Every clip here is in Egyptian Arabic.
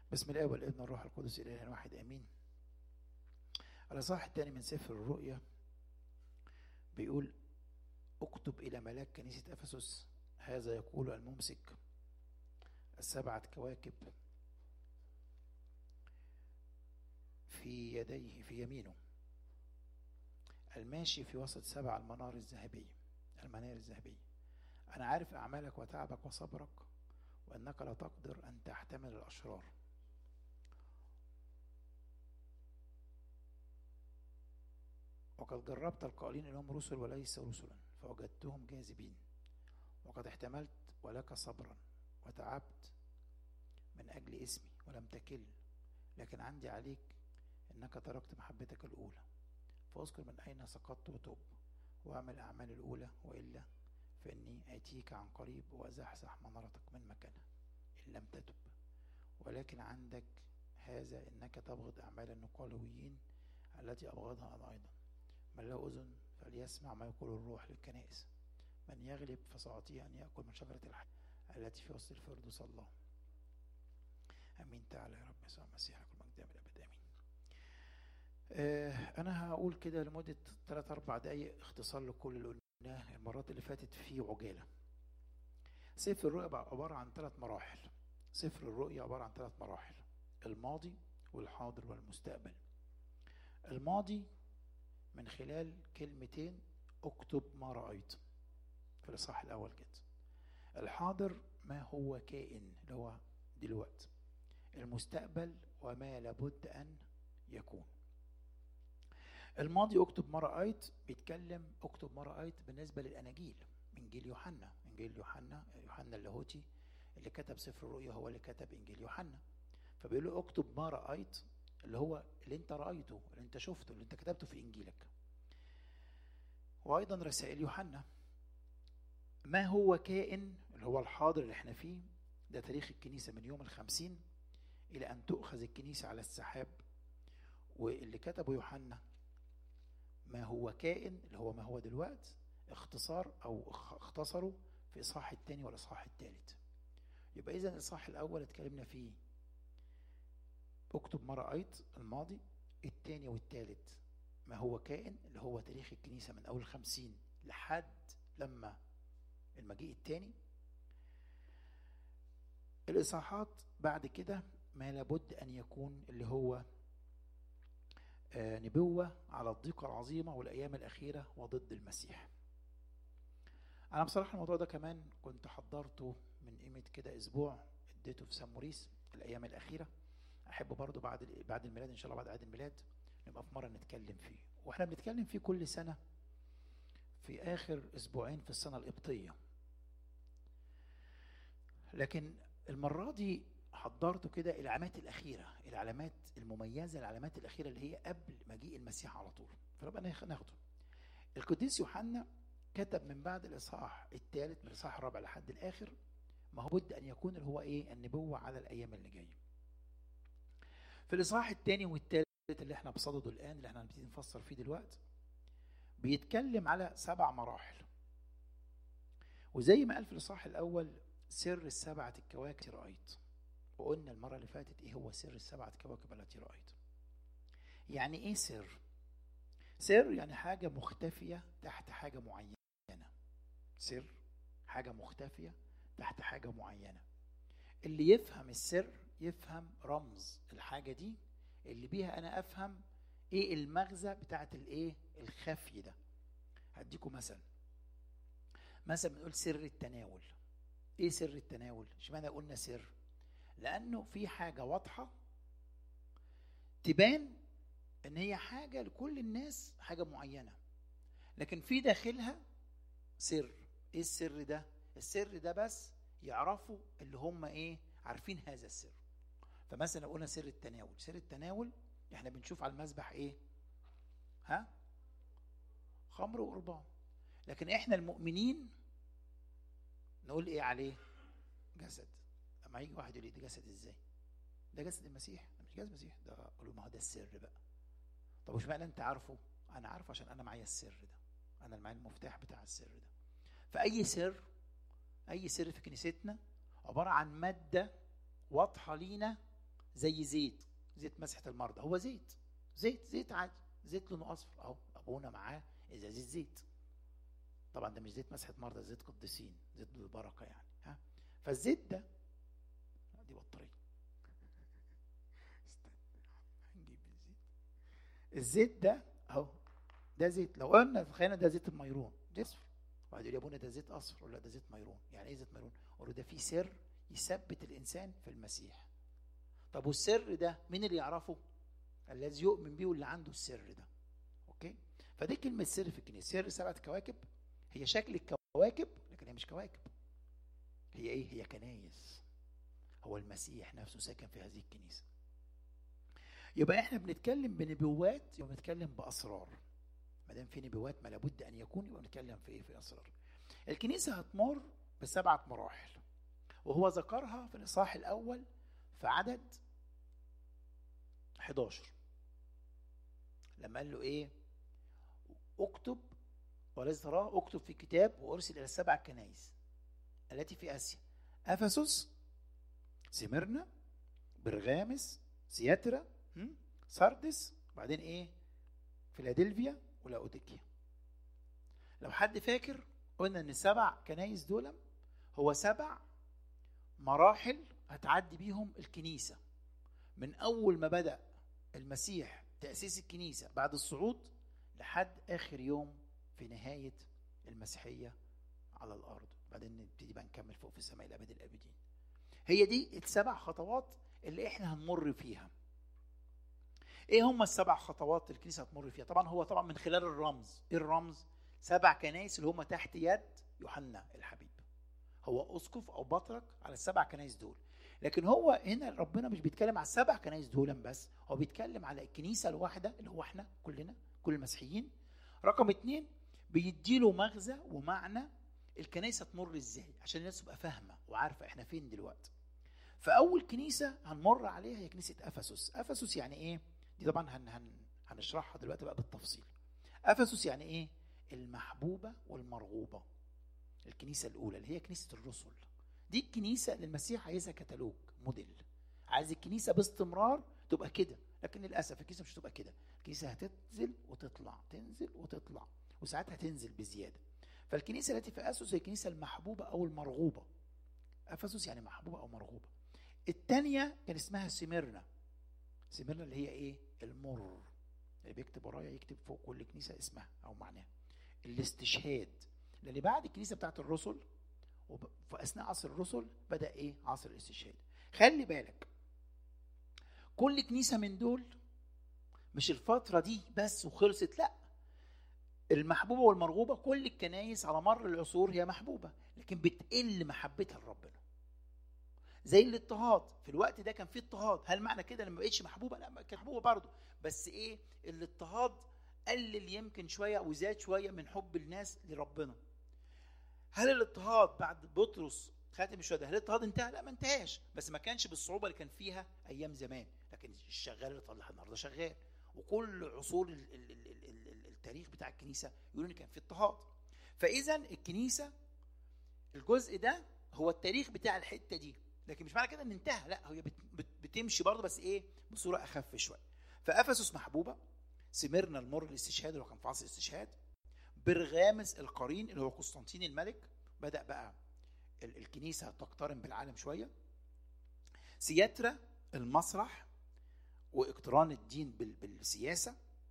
بسم الله والابن والروح القدس اله واحد امين الاصحاح الثاني من سفر الرؤيا بيقول اكتب الى ملاك كنيسه افسس هذا يقول الممسك السبعه كواكب في يديه في يمينه الماشي في وسط سبع المنار الذهبيه المنار الذهبيه انا عارف اعمالك وتعبك وصبرك وانك لا تقدر ان تحتمل الاشرار وقد جربت القائلين انهم رسل وليس رسلا فوجدتهم جاذبين وقد احتملت ولك صبرا وتعبت من اجل اسمي ولم تكل لكن عندي عليك انك تركت محبتك الاولى فاذكر من اين سقطت وتوب واعمل اعمال الاولى والا فاني اتيك عن قريب وازحزح منارتك من مكانها ان لم تتب ولكن عندك هذا انك تبغض اعمال النقالويين التي ابغضها انا ايضا من له اذن فليسمع ما يقول الروح للكنائس من يغلب فسأعطيه أن يأكل من شجرة الحياة التي في وسط الفردوس الله أمين تعالى يا رب يسوع المسيح لكل مجد من الأبد أمين آه أنا هقول كده لمدة 3 4 دقايق اختصار لكل اللي قلناه المرات اللي فاتت في عجالة سفر الرؤيا عبارة عن ثلاث مراحل سفر الرؤيا عبارة عن ثلاث مراحل الماضي والحاضر والمستقبل الماضي من خلال كلمتين اكتب ما رأيت في الإصحاح الأول كده الحاضر ما هو كائن اللي هو دلوقتي المستقبل وما لابد أن يكون الماضي اكتب ما رأيت بيتكلم اكتب ما رأيت بالنسبة للأناجيل إنجيل يوحنا إنجيل يوحنا يوحنا اللاهوتي اللي كتب سفر الرؤيا هو اللي كتب إنجيل يوحنا فبيقول له اكتب ما رأيت اللي هو اللي انت رأيته اللي انت شفته اللي انت كتبته في إنجيلك وأيضا رسائل يوحنا ما هو كائن اللي هو الحاضر اللي احنا فيه ده تاريخ الكنيسة من يوم الخمسين إلى أن تؤخذ الكنيسة على السحاب واللي كتبه يوحنا ما هو كائن اللي هو ما هو دلوقت اختصار أو اختصره في إصحاح الثاني والإصحاح الثالث يبقى إذا الإصحاح الأول اتكلمنا فيه اكتب ما رأيت الماضي الثاني والثالث ما هو كائن اللي هو تاريخ الكنيسة من أول خمسين لحد لما المجيء الثاني الإصحاحات بعد كده ما لابد أن يكون اللي هو نبوة على الضيقة العظيمة والأيام الأخيرة وضد المسيح أنا بصراحة الموضوع ده كمان كنت حضرته من قيمة كده أسبوع اديته في سان موريس الأيام الأخيرة أحب برضو بعد بعد الميلاد إن شاء الله بعد عيد الميلاد نبقى في مرة نتكلم فيه وإحنا بنتكلم فيه كل سنة في آخر أسبوعين في السنة القبطية لكن المرة دي حضرته كده العلامات الأخيرة العلامات المميزة العلامات الأخيرة اللي هي قبل مجيء المسيح على طول فنبقى ناخده القديس يوحنا كتب من بعد الإصحاح الثالث من الإصحاح الرابع لحد الآخر ما هو بد أن يكون اللي هو إيه النبوة على الأيام اللي جاية في الإصحاح الثاني والثالث اللي احنا بصدده الآن اللي احنا هنبتدي نفسر فيه دلوقتي بيتكلم على سبع مراحل وزي ما قال في الإصحاح الأول سر السبعة الكواكب رأيت وقلنا المرة اللي فاتت إيه هو سر السبعة كواكب التي رأيت يعني إيه سر سر يعني حاجة مختفية تحت حاجة معينة سر حاجة مختفية تحت حاجة معينة اللي يفهم السر يفهم رمز الحاجة دي اللي بيها أنا أفهم إيه المغزى بتاعت الإيه الخفي ده هديكم مثل مثلا بنقول سر التناول ايه سر التناول اشمعنى قلنا سر لانه في حاجه واضحه تبان ان هي حاجه لكل الناس حاجه معينه لكن في داخلها سر ايه السر ده السر ده بس يعرفوا اللي هم ايه عارفين هذا السر فمثلا قلنا سر التناول سر التناول احنا بنشوف على المذبح ايه ها خمر وقربان لكن احنا المؤمنين نقول ايه عليه جسد اما يجي واحد يقول لي ده جسد ازاي ده جسد المسيح ده مش جسد المسيح ده اقول له ما هو ده السر بقى طب وش معنى انت عارفه انا عارفه عشان انا معايا السر ده انا اللي معايا المفتاح بتاع السر ده فاي سر اي سر في كنيستنا عباره عن ماده واضحه لينا زي زيت زيت مسحه المرضى هو زيت زيت زيت عادي زيت لونه اصفر اهو ابونا معاه ازازه زيت طبعا ده مش زيت مسحه مرضى زيت قديسين زيت بالبركه يعني ها فالزيت ده دي بطاريه هنجيب الزيت الزيت ده اهو ده زيت لو قلنا تخيلنا ده زيت الميرون زيت اصفر وبعد يقول يا ابونا ده زيت اصفر ولا ده زيت ميرون يعني ايه زيت ميرون اقول ده فيه سر يثبت الانسان في المسيح طب والسر ده مين اللي يعرفه الذي يؤمن به واللي عنده السر ده اوكي فدي كلمه سر في الكنيسه سر سبعه كواكب هي شكل الكواكب لكن هي مش كواكب هي ايه هي كنايس هو المسيح نفسه ساكن في هذه الكنيسه يبقى احنا بنتكلم بنبوات يبقى بنتكلم باسرار ما دام في نبوات ما لابد ان يكون يبقى بنتكلم في ايه في اسرار الكنيسه هتمر بسبعه مراحل وهو ذكرها في الاصحاح الاول في عدد 11 لما قال له ايه اكتب والذي تراه اكتب في كتاب وارسل الى السبع كنائس التي في اسيا افسس سمرنا برغامس سياترا هم؟ ساردس وبعدين ايه فيلادلفيا ولاوديكيا لو حد فاكر قلنا ان السبع كنايس دول هو سبع مراحل هتعدي بيهم الكنيسه من اول ما بدا المسيح تاسيس الكنيسه بعد الصعود لحد اخر يوم في نهايه المسيحيه على الارض بعدين نبتدي بقى نكمل فوق في السماء الابد الابدين هي دي السبع خطوات اللي احنا هنمر فيها ايه هم السبع خطوات اللي الكنيسه هتمر فيها طبعا هو طبعا من خلال الرمز ايه الرمز سبع كنائس اللي هم تحت يد يوحنا الحبيب هو اسقف او بطرك على السبع كنائس دول لكن هو هنا ربنا مش بيتكلم على السبع كنائس دول بس هو بيتكلم على الكنيسه الواحده اللي هو احنا كلنا كل المسيحيين رقم اتنين بيديله مغزى ومعنى الكنيسه تمر ازاي عشان الناس تبقى فاهمه وعارفه احنا فين دلوقتي فاول كنيسه هنمر عليها هي كنيسه افسس افسس يعني ايه دي طبعا هن هن هنشرحها دلوقتي بقى بالتفصيل افسس يعني ايه المحبوبه والمرغوبه الكنيسه الاولى اللي هي كنيسه الرسل دي الكنيسه اللي المسيح عايزها كتالوج موديل عايز الكنيسه باستمرار تبقى كده لكن للاسف الكنيسه مش هتبقى كده الكنيسه هتنزل وتطلع تنزل وتطلع وساعات هتنزل بزياده فالكنيسه التي في افسس هي الكنيسه المحبوبه او المرغوبه افسس يعني محبوبه او مرغوبه الثانيه كان اسمها سميرنا سميرنا اللي هي ايه المر اللي بيكتب ورايا يكتب فوق كل كنيسه اسمها او معناها الاستشهاد لان بعد الكنيسه بتاعت الرسل وفي اثناء عصر الرسل بدا ايه عصر الاستشهاد خلي بالك كل كنيسه من دول مش الفتره دي بس وخلصت لا المحبوبه والمرغوبه كل الكنايس على مر العصور هي محبوبه لكن بتقل محبتها لربنا زي الاضطهاد في الوقت ده كان في اضطهاد هل معنى كده ان ما بقتش محبوبه لا كانت محبوبه برضه بس ايه الاضطهاد قلل يمكن شويه وزاد شويه من حب الناس لربنا هل الاضطهاد بعد بطرس خاتم الشهداء هل الاضطهاد انتهى؟ لا ما انتهاش بس ما كانش بالصعوبه اللي كان فيها ايام زمان لكن الشغال اللي طلع النهارده شغال وكل عصور ال ال ال ال ال التاريخ بتاع الكنيسه يقولون ان كان في اضطهاد فاذا الكنيسه الجزء ده هو التاريخ بتاع الحته دي لكن مش معنى كده ان انتهى لا هي بت بت بتمشي برضه بس ايه بصوره اخف شويه فافسس محبوبه سمرنا المر الاستشهاد اللي هو كان في عصر الاستشهاد برغامس القرين اللي هو قسطنطين الملك بدا بقى الكنيسه تقترن بالعالم شويه سياترا المسرح واقتران الدين بالسياسه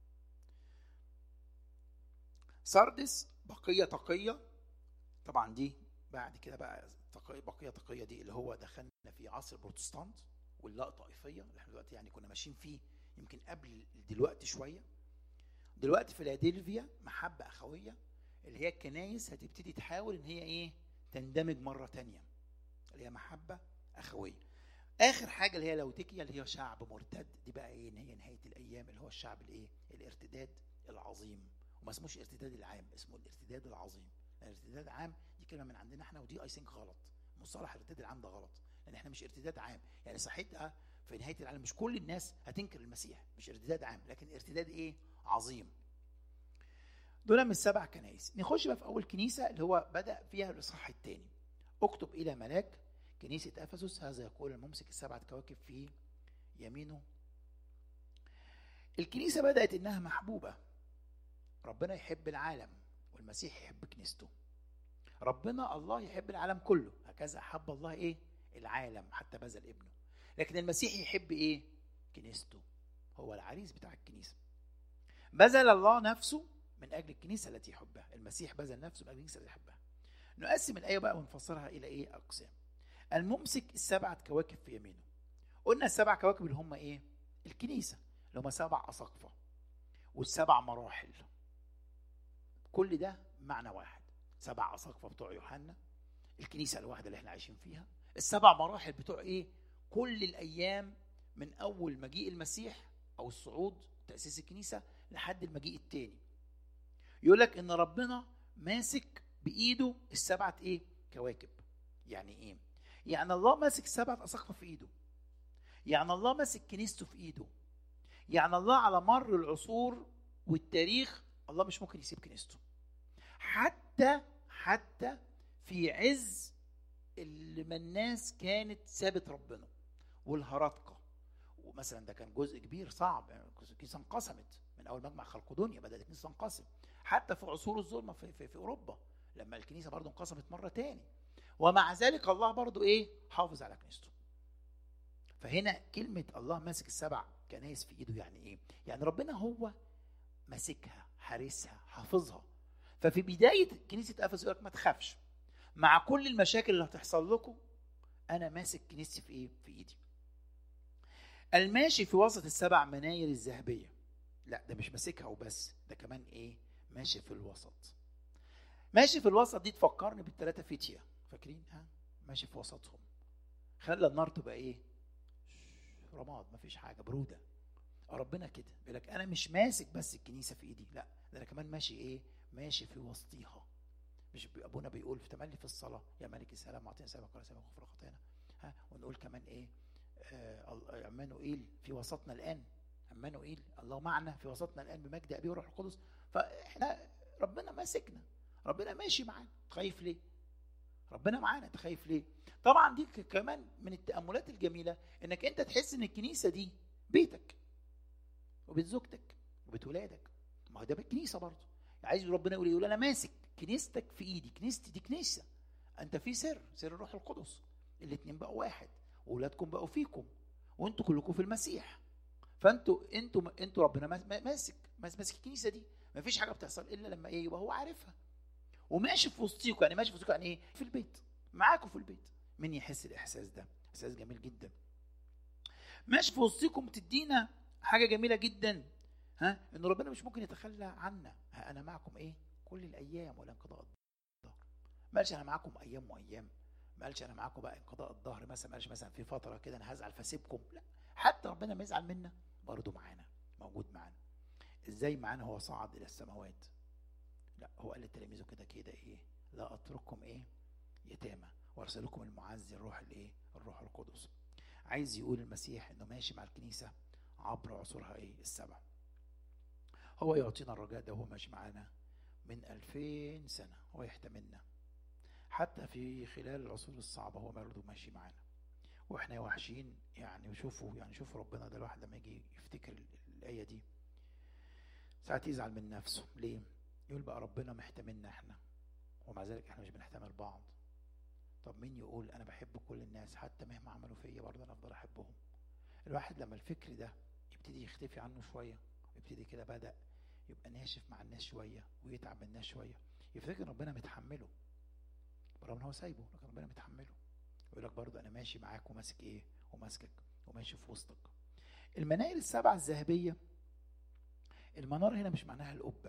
ساردس بقيه تقيه طبعا دي بعد كده بقى بقيه تقيه دي اللي هو دخلنا في عصر البروتستانت واللا طائفيه اللي احنا دلوقتي يعني كنا ماشيين فيه يمكن قبل دلوقتي شويه دلوقتي فيلادلفيا محبه اخويه اللي هي الكنايس هتبتدي تحاول ان هي ايه تندمج مره تانية اللي هي محبه اخويه اخر حاجه اللي هي لوتيكيا اللي هي شعب مرتد دي بقى ايه ان هي نهايه الايام اللي هو الشعب الايه الارتداد العظيم وما اسموش ارتداد العام اسمه الارتداد العظيم الارتداد عام دي كلمه من عندنا احنا ودي اي ثينك غلط مصطلح الارتداد العام ده غلط لان احنا مش ارتداد عام يعني صحيح في نهايه العالم مش كل الناس هتنكر المسيح مش ارتداد عام لكن ارتداد ايه عظيم دول من السبع كنائس نخش بقى في اول كنيسه اللي هو بدا فيها الاصحاح الثاني اكتب الى ملاك كنيسه افسس هذا يقول الممسك السبعه كواكب في يمينه الكنيسة بدأت إنها محبوبة ربنا يحب العالم والمسيح يحب كنيسته ربنا الله يحب العالم كله هكذا أحب الله إيه العالم حتى بذل ابنه لكن المسيح يحب إيه كنيسته هو العريس بتاع الكنيسة بذل الله نفسه من أجل الكنيسة التي يحبها المسيح بذل نفسه من أجل الكنيسة التي يحبها نقسم الآية بقى ونفسرها إلى إيه أقسام الممسك السبعة كواكب في يمينه قلنا السبع كواكب اللي هم إيه الكنيسة اللي هم سبع أساقفة والسبع مراحل كل ده معنى واحد سبع أساقفة بتوع يوحنا الكنيسة الواحدة اللي احنا عايشين فيها السبع مراحل بتوع ايه كل الأيام من أول مجيء المسيح أو الصعود تأسيس الكنيسة لحد المجيء التاني يقول لك إن ربنا ماسك بإيده السبعة ايه كواكب يعني ايه يعني الله ماسك سبعة أساقفة في إيده يعني الله ماسك كنيسته في إيده يعني الله على مر العصور والتاريخ الله مش ممكن يسيب كنيسته حتى حتى في عز اللي ما الناس كانت سابت ربنا والهرطقه ومثلا ده كان جزء كبير صعب يعني الكنيسه انقسمت من اول مجمع خلق دنيا بدات الكنيسه تنقسم حتى في عصور الظلمه في, في, في اوروبا لما الكنيسه برضه انقسمت مره تاني ومع ذلك الله برضه ايه حافظ على كنيسته فهنا كلمه الله ماسك السبع كنايس في ايده يعني ايه يعني ربنا هو ماسكها حارسها حافظها ففي بدايه كنيسه افسس يقول لك ما تخافش مع كل المشاكل اللي هتحصل لكم انا ماسك كنيستي في ايه في ايدي الماشي في وسط السبع مناير الذهبيه لا ده مش ماسكها وبس ده كمان ايه ماشي في الوسط ماشي في الوسط دي تفكرني بالثلاثه فتيه فاكرين ها ماشي في وسطهم خلى النار تبقى ايه رماد مفيش حاجه بروده ربنا كده بيقول لك انا مش ماسك بس الكنيسه في ايدي لا ده انا كمان ماشي ايه ماشي في وسطيها مش ابونا بيقول في تملي في الصلاه يا ملك السلام اعطينا سلامك ولا سلامك غفر خطايانا ها ونقول كمان ايه آه عمانوئيل في وسطنا الان عمانوئيل الله معنا في وسطنا الان بمجد ابيه وروح القدس فاحنا ربنا ماسكنا ربنا ماشي معانا خايف ليه ربنا معانا انت خايف ليه طبعا دي كمان من التاملات الجميله انك انت تحس ان الكنيسه دي بيتك وبيت زوجتك وبيت ولادك ما هو ده بيت كنيسه برضه عايز ربنا يقول يقول انا ماسك كنيستك في ايدي كنيستي دي كنيسه انت في سر سر الروح القدس الاثنين بقوا واحد واولادكم بقوا فيكم وانتوا كلكم في المسيح فانتوا انتوا انتوا ربنا ماسك ماسك الكنيسه دي ما فيش حاجه بتحصل الا لما ايه يبقى هو عارفها وماشي في وسطيكم يعني ماشي في وسطيكم يعني ايه في البيت معاكم في البيت مين يحس الاحساس ده احساس جميل جدا ماشي في وسطيكم تدينا حاجه جميله جدا ها ان ربنا مش ممكن يتخلى عنا ها انا معكم ايه كل الايام ولا انقضاء الظهر ما قالش انا معاكم ايام وايام ما قالش انا معاكم بقى انقضاء الظهر مثلا ما قالش مثلا في فتره كده انا هزعل فاسيبكم لا حتى ربنا ما يزعل منا برضه معانا موجود معانا ازاي معانا هو صعد الى السماوات لا هو قال لتلاميذه كده كده ايه لا اترككم ايه يتامى وارسلكم المعزي الروح الايه الروح القدس عايز يقول المسيح انه ماشي مع الكنيسه عبر عصورها ايه السبع هو يعطينا الرجاء ده وهو ماشي معانا من ألفين سنة هو يحتملنا حتى في خلال العصور الصعبة هو برضه ماشي معانا واحنا وحشين يعني شوفوا يعني شوفوا ربنا ده الواحد لما يجي يفتكر الآية دي ساعات يزعل من نفسه ليه؟ يقول بقى ربنا محتملنا احنا ومع ذلك احنا مش بنحتمل بعض طب مين يقول انا بحب كل الناس حتى مهما عملوا فيا برضه انا افضل احبهم الواحد لما الفكر ده يبتدي يختفي عنه شويه يبتدي كده بدا يبقى ناشف مع الناس شويه ويتعب من الناس شويه يفتكر ربنا متحمله برغم ان هو سايبه لكن ربنا متحمله يقول لك برضه انا ماشي معاك وماسك ايه وماسكك وماشي في وسطك المناير السبعه الذهبيه المناره هنا مش معناها القبه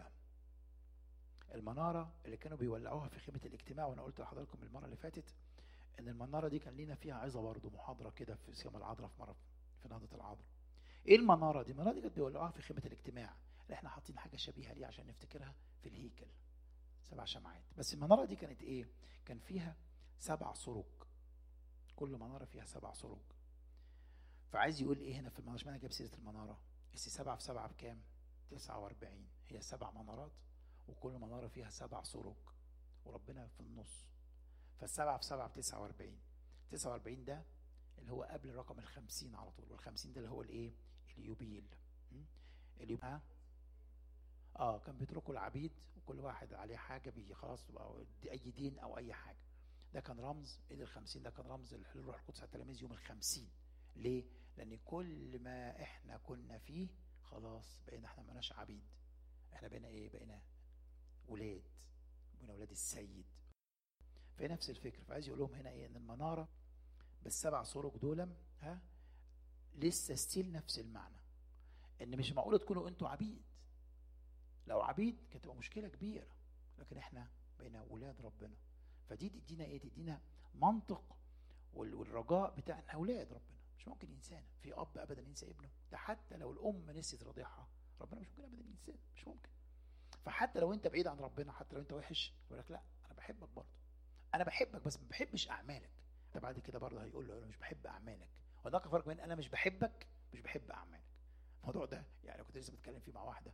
المناره اللي كانوا بيولعوها في خيمه الاجتماع وانا قلت لحضراتكم المره اللي فاتت ان المناره دي كان لينا فيها عظه برضه محاضره كده في سيام العذراء في مره في نهضه العذراء ايه المناره دي المناره دي كانت بيولعوها في خيمه الاجتماع اللي احنا حاطين حاجه شبيهه ليه عشان نفتكرها في الهيكل سبع شمعات بس المناره دي كانت ايه كان فيها سبع سروج كل مناره فيها سبع سروج فعايز يقول ايه هنا في المناره اشمعنى جاب سيره المناره اس سبعة في سبعة بكام 49 هي سبع منارات وكل منارة فيها سبع سروج وربنا في النص فالسبعة في سبعة ب 49 49 ده اللي هو قبل رقم الخمسين على طول والخمسين ده اللي هو الايه اليوبيل م? اليوبيل ها اه كان بيتركوا العبيد وكل واحد عليه حاجه بي خلاص بقى اي دين او اي حاجه ده كان رمز عيد الخمسين ده كان رمز الروح القدس على التلاميذ يوم الخمسين ليه؟ لأن كل ما احنا كنا فيه خلاص بقينا احنا مالناش عبيد احنا بقينا ايه؟ بقينا ولاد بقينا ولاد السيد فهي نفس الفكرة فعايز يقول لهم هنا ايه ان المنارة بالسبع سرج دول ها لسه ستيل نفس المعنى ان مش معقولة تكونوا انتوا عبيد لو عبيد كانت تبقى مشكلة كبيرة لكن احنا بقينا ولاد ربنا فدي تدينا ايه تدينا منطق والرجاء بتاع ان اولاد ربنا مش ممكن ينسانا في اب ابدا ينسى ابنه ده حتى لو الام نسيت رضيعها ربنا مش ممكن ابدا ينسانا مش ممكن فحتى لو انت بعيد عن ربنا حتى لو انت وحش يقول لك لا انا بحبك برضه انا بحبك بس ما بحبش اعمالك ده بعد كده برضه هيقول له انا مش بحب اعمالك هناك فرق بين انا مش بحبك مش بحب اعمالك الموضوع ده يعني كنت لسه بتكلم فيه مع واحده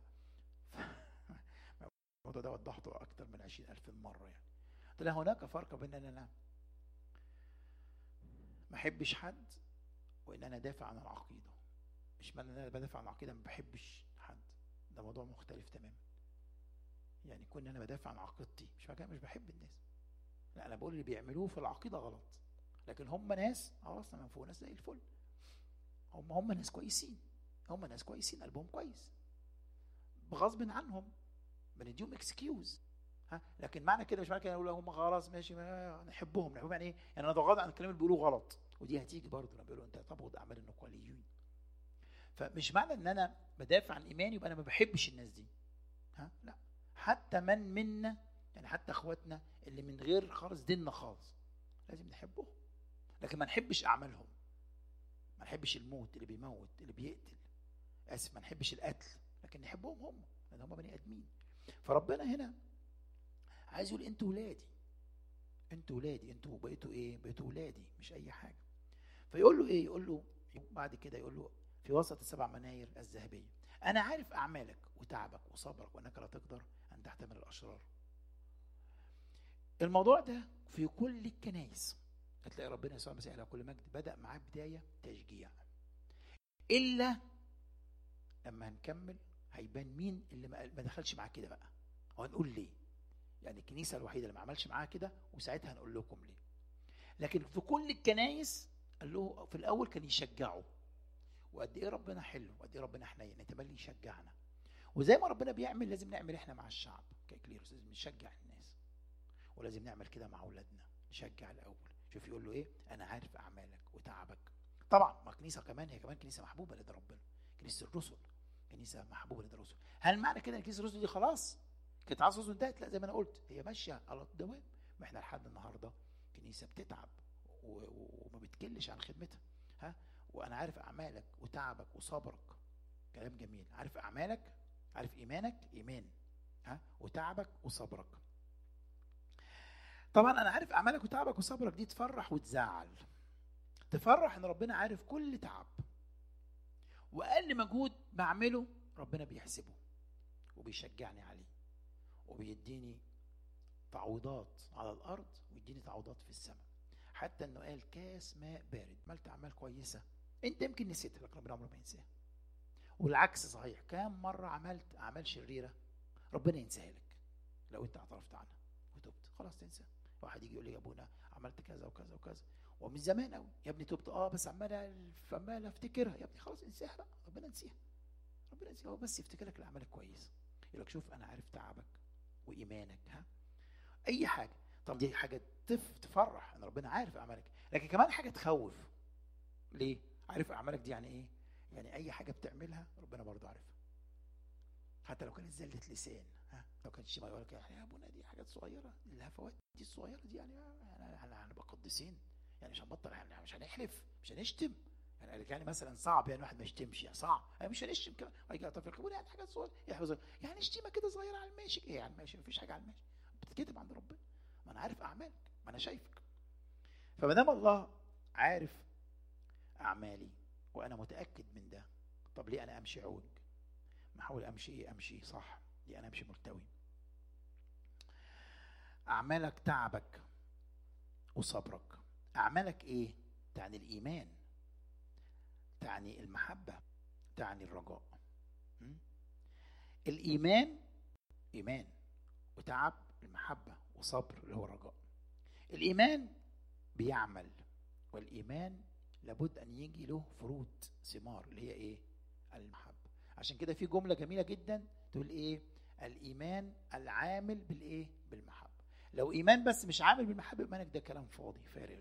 الموضوع ده وضحته اكتر من عشرين الف مره يعني قلت لها هناك فرق بين ان انا ما احبش حد وان انا دافع عن العقيده مش معنى ان انا بدافع عن العقيده ما بحبش حد ده موضوع مختلف تماما يعني كون انا بدافع عن عقيدتي مش معنى مش بحب الناس لا انا بقول اللي بيعملوه في العقيده غلط لكن هم ناس خلاص من فوق ناس زي الفل هم هم ناس كويسين هم ناس كويسين قلبهم كويس بغصب عنهم بنديهم اكسكيوز ها لكن معنى كده مش معنى كده نقول هم خلاص ماشي نحبهم نحبهم يعني ايه؟ يعني انا اتغاضى عن الكلام اللي بيقولوه غلط ودي هتيجي برضه لما بيقولوا انت تبغض اعمال النقاليين فمش معنى ان انا بدافع عن ايماني يبقى انا ما بحبش الناس دي ها لا حتى من منا يعني حتى اخواتنا اللي من غير خالص ديننا خالص لازم نحبهم لكن ما نحبش اعمالهم ما نحبش الموت اللي بيموت اللي بيقتل اسف ما نحبش القتل لكن نحبهم هم لان هم بني ادمين فربنا هنا عايز يقول انتوا ولادي انتوا ولادي انتوا بقيتوا ايه بقيتوا ولادي مش اي حاجه فيقول له ايه يقول له بعد كده يقول له في وسط السبع مناير الذهبيه انا عارف اعمالك وتعبك وصبرك وانك لا تقدر ان تحتمل الاشرار الموضوع ده في كل الكنائس هتلاقي ربنا يسوع المسيح على كل مجد بدا معاه بدايه تشجيع الا لما هنكمل هيبان مين اللي ما دخلش معاه كده بقى وهنقول ليه يعني الكنيسه الوحيده اللي ما عملش معاها كده وساعتها هنقول لكم ليه لكن في كل الكنايس قال له في الاول كان يشجعه وقد ايه ربنا حلو وقد ايه ربنا حنين يتملي يشجعنا وزي ما ربنا بيعمل لازم نعمل احنا مع الشعب كاكليروس لازم نشجع الناس ولازم نعمل كده مع اولادنا نشجع الاول شوف يقول له ايه انا عارف اعمالك وتعبك طبعا ما كنيسه كمان هي كمان كنيسه محبوبه لدى ربنا كنيسه الرسل كنيسه محبوبه لدى الرسل هل معنى كده ان كنيسه الرسل دي خلاص كانت عاصفه الرسل انتهت لا زي ما انا قلت هي ماشيه على الدوام ما احنا لحد النهارده كنيسه بتتعب وما بتكلش عن خدمتها ها وانا عارف اعمالك وتعبك وصبرك كلام جميل عارف اعمالك عارف ايمانك ايمان ها وتعبك وصبرك طبعا انا عارف اعمالك وتعبك وصبرك دي تفرح وتزعل تفرح ان ربنا عارف كل تعب واقل مجهود بعمله ربنا بيحسبه وبيشجعني عليه وبيديني تعويضات على الارض ويديني تعويضات في السماء حتى انه قال كاس ماء بارد عملت اعمال كويسه انت يمكن نسيتها لكن ربنا عمره ما ينساها والعكس صحيح كام مره عملت اعمال شريره ربنا ينساها لك لو انت اعترفت عنها وتبت خلاص تنسى واحد يجي يقول لي يا ابونا عملت كذا وكذا وكذا ومن زمان قوي يا ابني تبت اه بس عمال عمال افتكرها يا ابني خلاص انساها بقى ربنا ينسيها ربنا ينسيها هو بس يفتكرك الاعمال الكويسه يقول لك شوف انا عارف تعبك وايمانك ها اي حاجه طب دي حاجه تف تفرح ان ربنا عارف اعمالك لكن كمان حاجه تخوف ليه عارف اعمالك دي يعني ايه يعني اي حاجه بتعملها ربنا برضه عارفها حتى لو كانت زله لسان ها لو كانت شيء يقول لك يا ابونا دي حاجات صغيره الهفوات دي الصغيره دي يعني احنا هنبقى قديسين يعني مش هنبطل يعني مش هنحلف مش هنشتم يعني يعني مثلا صعب يعني واحد ما يشتمش يعني صعب يعني مش هنشتم كمان هيجي طب القبول يعني حاجات صغيره يعني يعني شتيمه كده صغيره على الماشي ايه على الماشي مفيش حاجه على الماشي بتتكتب عند ربنا ما انا عارف اعمالك ما انا شايفك فما دام الله عارف اعمالي وانا متاكد من ده طب ليه انا امشي عوج ما احاول امشي ايه امشي صح ليه انا امشي ملتوي اعمالك تعبك وصبرك اعمالك ايه تعني الايمان تعني المحبه تعني الرجاء م? الايمان ايمان وتعب المحبه وصبر اللي هو الرجاء الايمان بيعمل والايمان لابد ان يجي له فروت ثمار اللي هي ايه المحبه عشان كده في جمله جميله جدا تقول ايه الايمان العامل بالايه بالمحبه لو ايمان بس مش عامل بالمحبه ايمانك ده كلام فاضي فارغ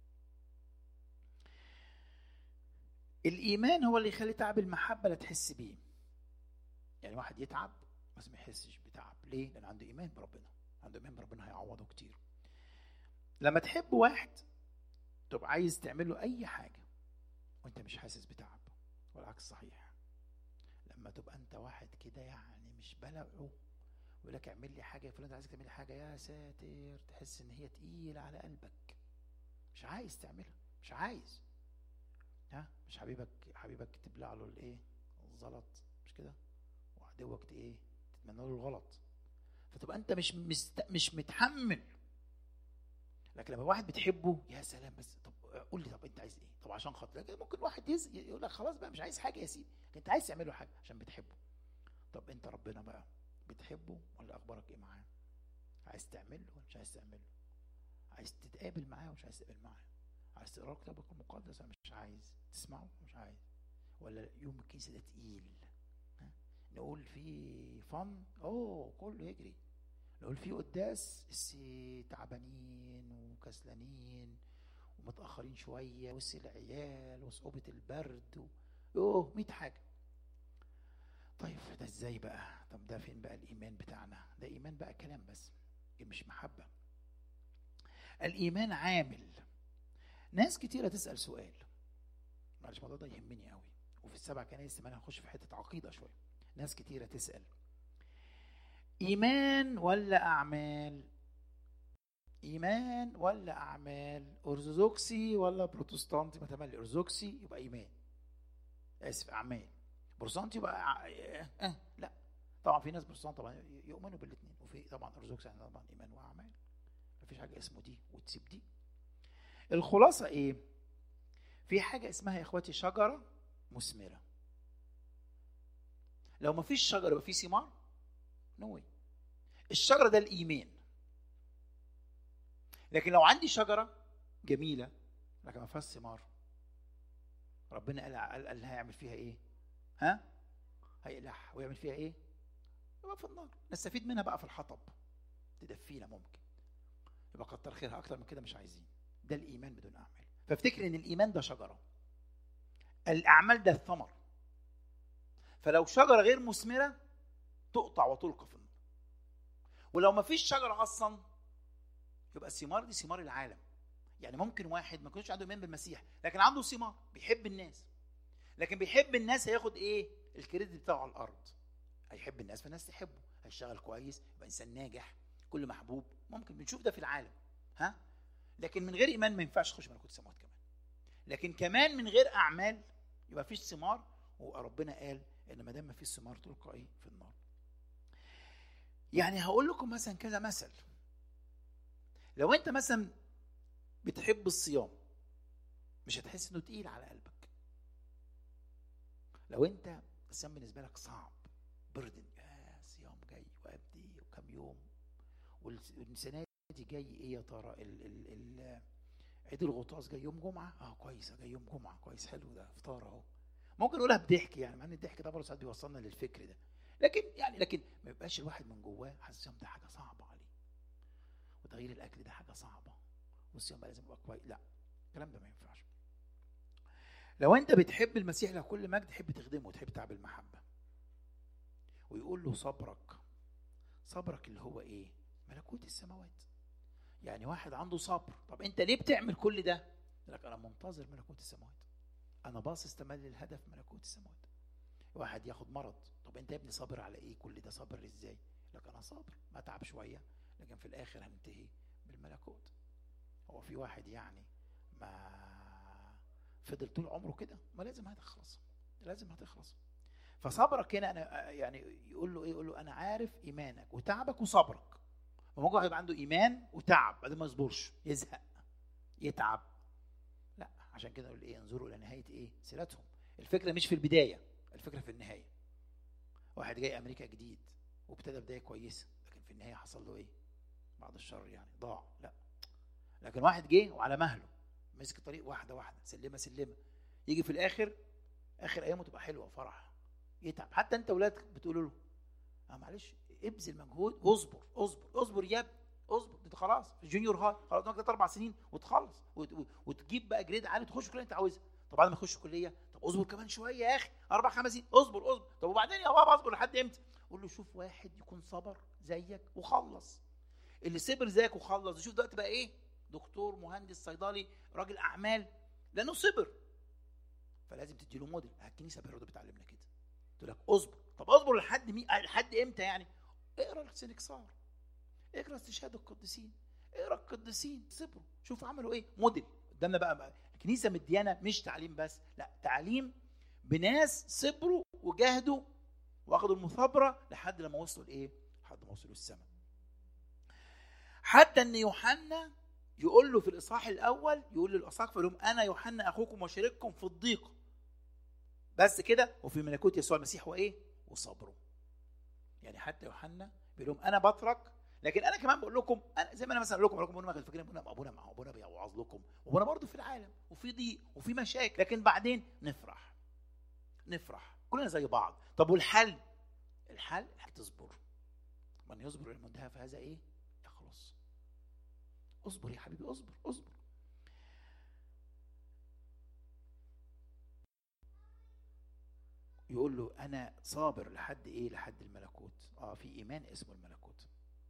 الايمان هو اللي يخلي تعب المحبه لا تحس بيه يعني واحد يتعب بس ما يحسش بتعب ليه لان عنده ايمان بربنا عنده ايمان بربنا هيعوضه كتير لما تحب واحد تبقى عايز تعمل له اي حاجه وانت مش حاسس بتعب والعكس صحيح لما تبقى انت واحد كده يعني مش بلعه يقول لك اعمل لي حاجه يا فلان عايزك تعمل لي حاجه يا ساتر تحس ان هي تقيله على قلبك مش عايز تعملها مش عايز ها مش حبيبك حبيبك تبلع له الايه الزلط مش كده وعدوك ايه تتمنى له الغلط فتبقى انت مش مست... مش متحمل لكن لما واحد بتحبه يا سلام بس طب قول لي طب انت عايز ايه طب عشان خاطر لكن ممكن واحد يز... يقول لك خلاص بقى مش عايز حاجه يا سيدي انت عايز تعمل له حاجه عشان بتحبه طب انت ربنا بقى بتحبه ولا اخبارك ايه معاه عايز تعمل له ولا مش عايز تعمل له عايز تتقابل معاه ولا مش عايز تتقابل معاه عايز تقرا كتابك المقدس ولا مش عايز تسمعه ولا مش عايز ولا يوم الكنيسه ده تقيل ها؟ نقول فيه فن اوه كله يجري نقول فيه قداس بس تعبانين وكسلانين ومتاخرين شويه وس العيال وصعوبه البرد و... اوه 100 حاجه طيب ده ازاي بقى طب ده فين بقى الايمان بتاعنا ده ايمان بقى كلام بس مش محبه الايمان عامل ناس كتيره تسال سؤال معلش الموضوع ده يهمني قوي وفي السبع كنايس كمان هنخش في حته عقيده شويه ناس كتيره تسال ايمان ولا اعمال ايمان ولا اعمال ارثوذكسي ولا بروتستانتي ما تملي ارثوذكسي يبقى ايمان اسف اعمال بروتستانتي يبقى ع- آه آه لا طبعا في ناس بروتستانت طبعا يؤمنوا بالاثنين وفي طبعا ارثوذكسي يعني طبعا ايمان واعمال مفيش حاجه اسمه دي وتسيب دي الخلاصه ايه في حاجه اسمها يا اخواتي شجره مثمره لو ما فيش شجره يبقى في ثمار نو الشجره ده الايمان لكن لو عندي شجره جميله لكن ما فيهاش ثمار ربنا قال قال, قال هيعمل فيها ايه ها هيقلعها ويعمل فيها ايه يبقى في النار نستفيد منها بقى في الحطب تدفينا ممكن يبقى كتر خيرها اكتر من كده مش عايزين ده الايمان بدون اعمال فافتكر ان الايمان ده شجره الاعمال ده الثمر فلو شجره غير مثمره تقطع وتلقى في النار ولو ما فيش شجره اصلا يبقى الثمار دي ثمار العالم يعني ممكن واحد ما يكونش عنده ايمان بالمسيح لكن عنده ثمار بيحب الناس لكن بيحب الناس هياخد ايه الكريدت بتاعه على الارض هيحب الناس فالناس تحبه هيشتغل كويس يبقى انسان ناجح كل محبوب ممكن بنشوف ده في العالم ها لكن من غير ايمان ما ينفعش تخش ملكوت السماوات كمان لكن كمان من غير اعمال يبقى فيش ثمار وربنا قال ان ما دام ما فيش ثمار تلقى ايه في النار يعني هقول لكم مثلا كذا مثل لو انت مثلا بتحب الصيام مش هتحس انه تقيل على قلبك لو انت الصيام بالنسبه لك صعب بردن يا صيام جاي وابدي وكم يوم والسنه دي جاي ايه يا ترى ال ال ال عيد الغطاس جاي يوم جمعه اه كويس جاي يوم جمعه كويس حلو ده افطار اهو ممكن نقولها بضحك يعني مع ان الضحك ده برضه ساعات بيوصلنا للفكر ده لكن يعني لكن ما يبقاش الواحد من جواه حاسس الصيام ده حاجه صعبه عليه وتغيير الاكل ده حاجه صعبه والصيام بقى لازم يبقى كويس لا الكلام ده ما ينفعش لو انت بتحب المسيح له كل مجد تحب تخدمه وتحب تعب المحبه ويقول له صبرك صبرك اللي هو ايه ملكوت السماوات يعني واحد عنده صبر طب انت ليه بتعمل كل ده لك انا منتظر ملكوت السماوات انا باصص تملي الهدف ملكوت السماوات واحد ياخد مرض طب انت يا ابني صابر على ايه كل ده صابر ازاي لك انا صابر ما اتعب شويه لكن في الاخر هننتهي بالملكوت هو في واحد يعني ما فضل طول عمره كده ما لازم هتخلص لازم هتخلص فصبرك هنا انا يعني يقول له ايه يقول له انا عارف ايمانك وتعبك وصبرك فممكن واحد يبقى عنده ايمان وتعب بعدين ما يصبرش يزهق يتعب لا عشان كده نقول ايه انظروا الى نهايه ايه سيرتهم الفكره مش في البدايه الفكره في النهايه واحد جاي امريكا جديد وابتدى بدايه كويسه لكن في النهايه حصل له ايه بعد الشر يعني ضاع لا لكن واحد جه وعلى مهله مسك طريق واحده واحده سلمه سلمه يجي في الاخر اخر ايامه تبقى حلوه وفرح يتعب حتى انت ولادك بتقولوا له اه معلش ابذل مجهود واصبر اصبر اصبر يا ابني اصبر انت خلاص في جونيور هاي خلاص قدامك ثلاث اربع سنين وتخلص وت- وت- وتجيب بقى جريد عالي تخش الكليه اللي انت عاوزها طب بعد ما تخش كليه طب اصبر كمان شويه يا اخي اربع خمس سنين اصبر اصبر طب وبعدين يا بابا اصبر لحد امتى؟ قول له شوف واحد يكون صبر زيك وخلص اللي صبر زيك وخلص شوف دلوقتي بقى ايه دكتور مهندس صيدلي راجل اعمال لانه صبر فلازم تدي له موديل الكنيسه برضه بتعلمنا كده تقول لك اصبر طب اصبر لحد مي... لحد امتى يعني اقرا السنكسار اقرا استشهاد القديسين اقرا القديسين صبروا شوف عملوا ايه موديل قدامنا بقى, بقى الكنيسه مديانه مش تعليم بس لا تعليم بناس صبروا وجاهدوا واخدوا المثابره لحد لما وصلوا لايه؟ لحد ما وصلوا السماء. حتى ان يوحنا يقول له في الاصحاح الاول يقول للاساقفه لهم انا يوحنا اخوكم وشريككم في الضيق. بس كده وفي ملكوت يسوع المسيح وايه؟ وصبره. يعني حتى يوحنا بيقول لهم انا بترك لكن انا كمان بقول لكم انا زي ما انا مثلا اقول لكم اقول لكم ابونا فاكرين ابونا ابونا مع ابونا بيوعظ لكم وابونا برضه في العالم وفي ضيق وفي مشاكل لكن بعدين نفرح نفرح كلنا زي بعض طب والحل الحل تصبر من يصبر المنتهى فهذا ايه يخلص اصبر يا حبيبي اصبر اصبر يقول له انا صابر لحد ايه لحد الملكوت اه في ايمان اسمه الملكوت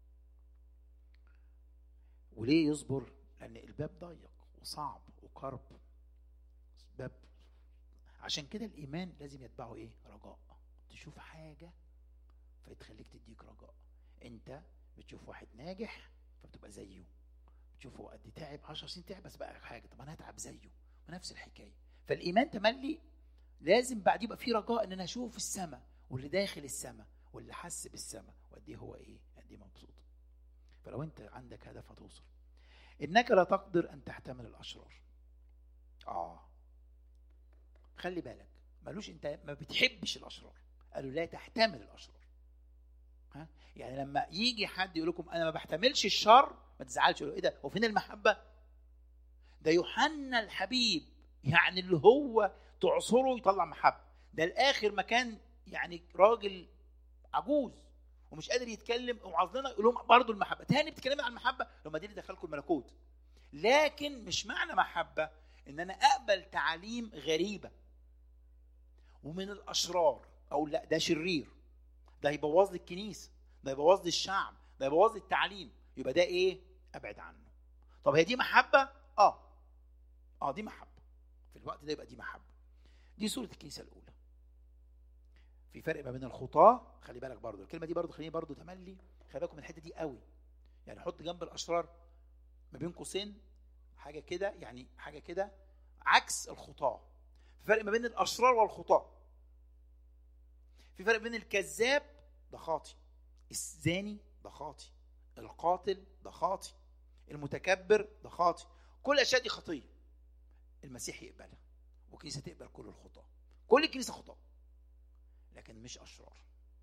وليه يصبر لان الباب ضيق وصعب وكرب باب عشان كده الايمان لازم يتبعه ايه رجاء تشوف حاجه فتخليك تديك رجاء انت بتشوف واحد ناجح فبتبقى زيه بتشوف هو قد تعب 10 سنين تعب بس بقى حاجه طب انا هتعب زيه ونفس الحكايه فالايمان تملي لازم بعد يبقى في رجاء ان انا اشوف السماء واللي داخل السماء واللي حس بالسماء وقد ايه هو ايه قد ايه مبسوط فلو انت عندك هدف هتوصل انك لا تقدر ان تحتمل الاشرار اه خلي بالك مالوش انت ما بتحبش الاشرار قالوا لا تحتمل الاشرار ها يعني لما يجي حد يقول لكم انا ما بحتملش الشر ما تزعلش يقول ايه ده هو فين المحبه ده يوحنا الحبيب يعني اللي هو تعصره يطلع محبه ده الاخر مكان يعني راجل عجوز ومش قادر يتكلم وعظنا يقول لهم برضه المحبه تاني بتتكلمي عن المحبه لما دي اللي دخلكم الملكوت لكن مش معنى محبه ان انا اقبل تعاليم غريبه ومن الاشرار اقول لا ده شرير ده هيبوظ لي الكنيسه ده يبوظ لي الشعب ده يبوظ لي التعليم يبقى ده ايه ابعد عنه طب هي دي محبه اه اه دي محبه في الوقت ده يبقى دي محبه دي صوره الكنيسه الاولى في فرق ما بين الخطاه خلي بالك برضو الكلمه دي برضو خليني برضو تملي خلي بالكم من الحته دي قوي يعني حط جنب الاشرار ما بين قوسين حاجه كده يعني حاجه كده عكس الخطاه في فرق ما بين الاشرار والخطاه في فرق بين الكذاب ده خاطي الزاني ده خاطي القاتل ده خاطي المتكبر ده خاطي كل الاشياء دي خطيه المسيح يقبلها والكنيسه تقبل كل الخطاه كل الكنيسه خطاه لكن مش اشرار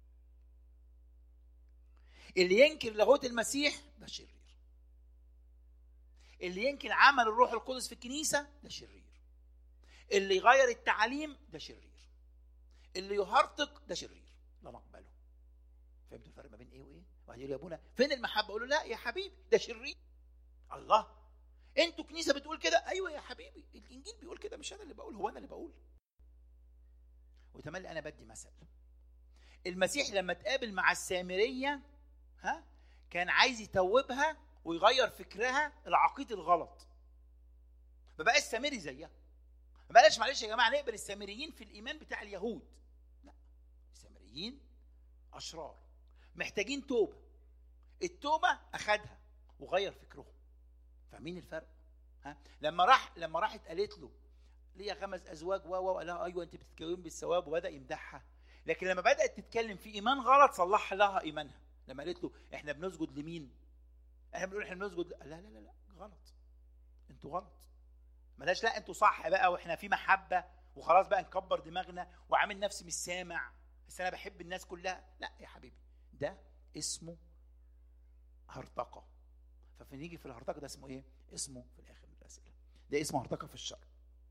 اللي ينكر لاهوت المسيح ده شرير اللي ينكر عمل الروح القدس في الكنيسه ده شرير اللي يغير التعاليم ده شرير اللي يهرطق ده شرير لا نقبله فهمتوا الفرق ما بين ايه وايه واحد يقول يا ابونا فين المحبه اقول له لا يا حبيبي ده شرير الله انتوا كنيسه بتقول كده ايوه يا حبيبي الانجيل بيقول كده مش انا اللي بقول هو انا اللي بقول وتملي انا بدي مثل المسيح لما تقابل مع السامريه ها كان عايز يتوبها ويغير فكرها العقيد الغلط ما بقاش سامري زيها ما بقاش معلش يا جماعه نقبل السامريين في الايمان بتاع اليهود لا السامريين اشرار محتاجين توبه التوبه اخدها وغير فكرهم فاهمين الفرق ها لما راح لما راحت قالت له ليا خمس ازواج و و قال لها ايوه انت بتتكلمي بالثواب وبدا يمدحها لكن لما بدات تتكلم في ايمان غلط صلح لها ايمانها لما قالت له احنا بنسجد لمين احنا بنقول احنا بنسجد لا لا لا لا غلط انتوا غلط بلاش لا انتوا صح بقى واحنا في محبه وخلاص بقى نكبر دماغنا وعامل نفسي مش سامع بس انا بحب الناس كلها لا يا حبيبي ده اسمه هرطقه فنيجي في الهرطقه ده اسمه ايه اسمه في الاخر من الاسئله ده اسمه هرطقه في الشر